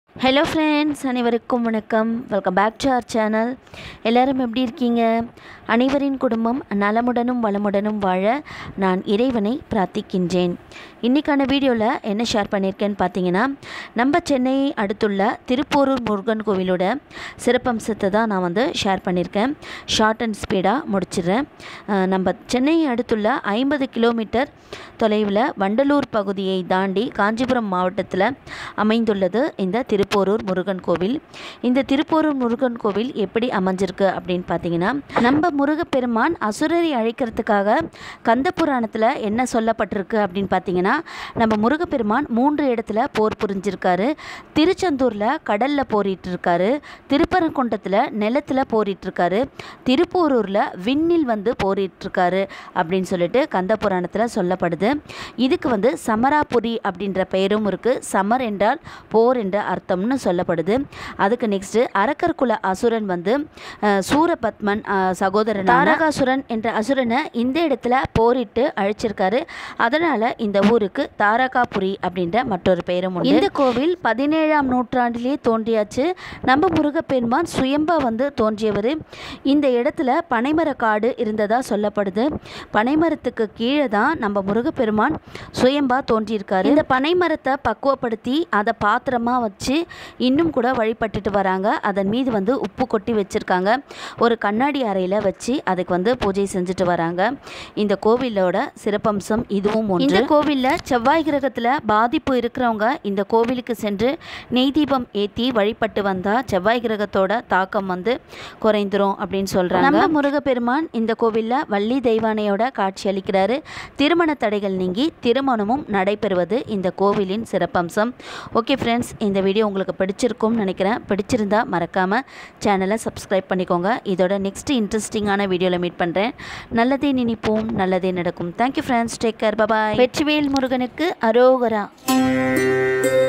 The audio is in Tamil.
ஹலோ ஃப்ரெண்ட்ஸ் அனைவருக்கும் வணக்கம் welcome back to our channel எல்லாரும் எப்படி இருக்கீங்க அனைவரின் குடும்பம் நலமுடனும் வளமுடனும் வாழ நான் இறைவனை பிரார்த்திக்கின்றேன் இன்றைக்கான வீடியோவில் என்ன ஷேர் பண்ணியிருக்கேன்னு பார்த்தீங்கன்னா நம்ம சென்னையை அடுத்துள்ள திருப்போரூர் முருகன் கோவிலோட சிறப்பம்சத்தை தான் நான் வந்து ஷேர் பண்ணியிருக்கேன் ஷார்ட் அண்ட் ஸ்பீடாக முடிச்சிடுறேன் அஹ் நம்ம சென்னையை அடுத்துள்ள ஐம்பது கிலோமீட்டர் தொலைவில் வண்டலூர் பகுதியை தாண்டி காஞ்சிபுரம் மாவட்டத்தில் அமைந்துள்ளது இந்த திருப்போரூர் முருகன் கோவில் இந்த திருப்போரூர் முருகன் கோவில் எப்படி அமைஞ்சிருக்கு அப்படின்னு பார்த்தீங்கன்னா நம்ம முருகப்பெருமான் அசுரரை அழைக்கிறதுக்காக கந்த புராணத்தில் என்ன சொல்லப்பட்டிருக்கு அப்படின்னு பார்த்தீங்கன்னா நம்ம முருகப்பெருமான் மூன்று இடத்துல போர் புரிஞ்சிருக்காரு திருச்செந்தூரில் கடலில் போரிட்டு இருக்காரு திருப்பரங்குன்றத்தில் நிலத்தில் போரிட்டு இருக்காரு திருப்போரூரில் விண்ணில் வந்து போரிட்டு இருக்காரு அப்படின்னு சொல்லிட்டு கந்த புராணத்தில் சொல்லப்படுது இதுக்கு வந்து சமராபுரி அப்படின்ற பெயரும் இருக்குது சமர் என்றால் போர் என்ற அர்த்தம்னு சொல்லப்படுது அதுக்கு நெக்ஸ்ட்டு அரக்கர் குல அசுரன் வந்து அஹ், சூரபத்மன் அஹ், சகோதரன் தாரகாசுரன் என்ற அசுரனை இந்த இடத்துல போரிட்டு அழிச்சிருக்காரு அதனால் இந்த ஊருக்கு தாரகாபுரி அப்படின்ற மற்றொரு பெயரும் உண்டு இந்த கோவில் பதினேழாம் நூற்றாண்டிலே தோன்றியாச்சு நம்ம முருகப்பெருமான் சுயம்பா வந்து தோன்றியவர் இந்த இடத்துல பனைமர காடு இருந்ததா சொல்லப்படுது பனைமரத்துக்கு கீழே தான் நம்ம முருகப்பெருமான் சுயம்பா தோன்றியிருக்காரு இந்த பனைமரத்தை பக்குவப்படுத்தி அதை பாத்திரமா வச்சு இன்னும் கூட வழிபட்டுட்டு வராங்க அதன் மீது வந்து உப்பு கொட்டி வச்சிருக்காங்க ஒரு கண்ணாடி அறையில் வச்சு அதுக்கு வந்து பூஜை செஞ்சுட்டு வராங்க இந்த கோவிலோட சிறப்பம்சம் இதுவும் ஒன்று இந்த கோவிலில் செவ்வாய் கிரகத்தில் பாதிப்பு இருக்கிறவங்க இந்த கோவிலுக்கு சென்று நெய் தீபம் ஏற்றி வழிபட்டு வந்தால் செவ்வாய் கிரகத்தோட தாக்கம் வந்து குறைந்துரும் அப்படின்னு சொல்கிறாங்க நம்ம முருகப்பெருமான் இந்த கோவிலில் வள்ளி தெய்வானையோட காட்சி அளிக்கிறாரு திருமண தடைகள் நீங்கி திருமணமும் நடைபெறுவது இந்த கோவிலின் சிறப்பம்சம் ஓகே ஃப்ரெண்ட்ஸ் இந்த வீடியோ உங்களுக்கு பிடிச்சிருக்கும்னு நினைக்கிறேன் பிடிச்சிருந்தா மறக்காமல் சேனலை சப்ஸ்கிரைப் பண்ணிக்கோங்க இதோட நெக்ஸ்ட் இன்ட்ரெஸ்டிங்கான வீடியோவில் மீட் பண்ணுறேன் நல்லதே நினைப்போம் நல்லதே நடக்கும் thank you friends take care bye bye வெற்றிவேல் முருகனுக்கு அரோகரா